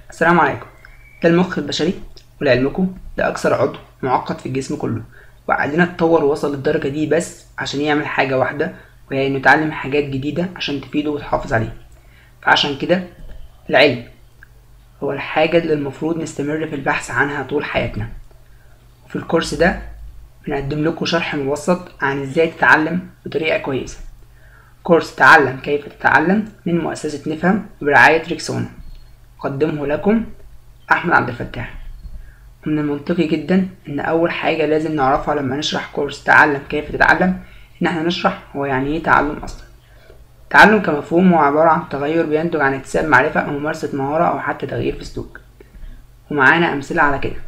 السلام عليكم ده المخ البشري ولعلمكم ده أكثر عضو معقد في الجسم كله وعقلنا اتطور ووصل للدرجة دي بس عشان يعمل حاجة واحدة وهي إنه يتعلم حاجات جديدة عشان تفيده وتحافظ عليه فعشان كده العلم هو الحاجة اللي المفروض نستمر في البحث عنها طول حياتنا وفي الكورس ده بنقدم لكم شرح مبسط عن ازاي تتعلم بطريقة كويسة كورس تعلم كيف تتعلم من مؤسسة نفهم برعاية ريكسونا أقدمه لكم أحمد عبد الفتاح من المنطقي جدا إن أول حاجة لازم نعرفها لما نشرح كورس تعلم كيف تتعلم إن احنا نشرح هو يعني إيه تعلم أصلا التعلم كمفهوم هو عبارة عن تغير بينتج عن اكتساب معرفة أو ممارسة مهارة أو حتى تغيير في سلوك ومعانا أمثلة على كده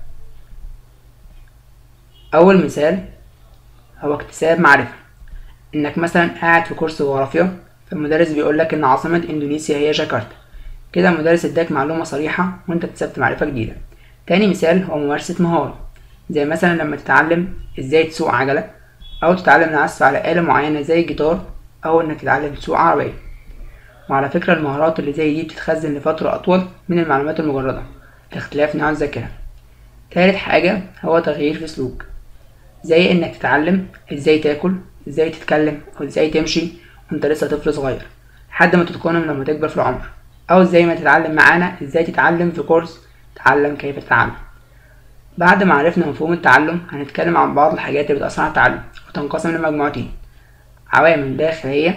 أول مثال هو اكتساب معرفة إنك مثلا قاعد في كورس جغرافيا فالمدرس بيقولك إن عاصمة إندونيسيا هي جاكرتا كده المدرس اداك معلومة صريحة وانت اكتسبت معرفة جديدة تاني مثال هو ممارسة مهارة زي مثلا لما تتعلم ازاي تسوق عجلة أو تتعلم العزف على آلة معينة زي الجيتار أو إنك تتعلم تسوق عربية وعلى فكرة المهارات اللي زي دي بتتخزن لفترة أطول من المعلومات المجردة لاختلاف نوع الذاكرة تالت حاجة هو تغيير في سلوك زي إنك تتعلم ازاي تاكل ازاي تتكلم أو ازاي تمشي وانت لسه طفل صغير لحد ما تتقنهم لما تكبر في العمر أو زي ما تتعلم معانا ازاي تتعلم في كورس تعلم كيف تتعلم بعد ما عرفنا مفهوم التعلم هنتكلم عن بعض الحاجات اللي بتأثر على التعلم وتنقسم لمجموعتين عوامل داخلية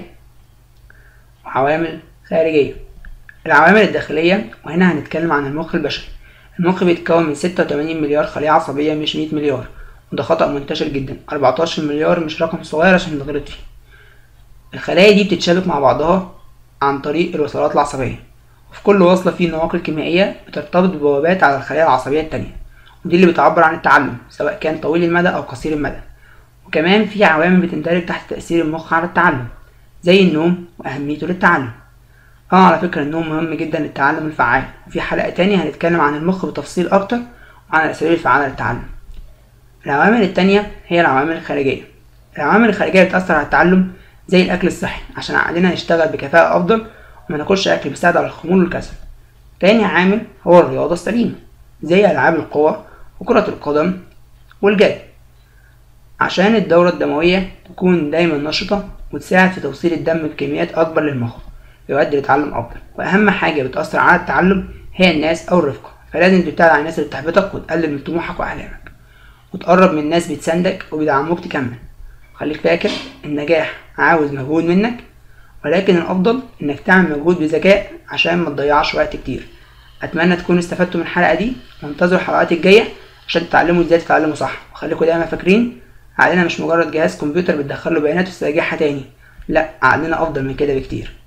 وعوامل خارجية العوامل الداخلية وهنا هنتكلم عن المخ البشري المخ بيتكون من ستة وتمانين مليار خلية عصبية مش مية مليار وده خطأ منتشر جدا أربعتاشر مليار مش رقم صغير عشان نغلط فيه الخلايا دي بتتشابك مع بعضها عن طريق الوصلات العصبية وفي كل وصلة فيه نواقل كيميائية بترتبط ببوابات على الخلايا العصبية التانية ودي اللي بتعبر عن التعلم سواء كان طويل المدى أو قصير المدى وكمان في عوامل بتندرج تحت تأثير المخ على التعلم زي النوم وأهميته للتعلم اه على فكرة النوم مهم جدا للتعلم الفعال وفي حلقة تانية هنتكلم عن المخ بتفصيل أكتر وعن الأساليب الفعالة للتعلم العوامل التانية هي العوامل الخارجية العوامل الخارجية بتأثر على التعلم زي الأكل الصحي عشان عقلنا يشتغل بكفاءة أفضل وما ناكلش أكل بيساعد على الخمول والكسل تاني عامل هو الرياضة السليمة زي ألعاب القوى وكرة القدم والجري عشان الدورة الدموية تكون دايما نشطة وتساعد في توصيل الدم بكميات أكبر للمخ يؤدي لتعلم أفضل وأهم حاجة بتأثر على التعلم هي الناس أو الرفقة فلازم تبتعد عن الناس اللي بتحبطك وتقلل من طموحك وأحلامك وتقرب من ناس بتساندك وبيدعموك تكمل خليك فاكر النجاح عاوز مجهود منك ولكن الأفضل إنك تعمل مجهود بذكاء عشان ما تضيعش وقت كتير أتمنى تكونوا استفدتوا من الحلقة دي وانتظروا الحلقات الجاية عشان تتعلموا ازاي تتعلموا صح وخليكم دايما فاكرين عقلنا مش مجرد جهاز كمبيوتر بتدخله بيانات وتسترجعها تاني لا عقلنا أفضل من كده بكتير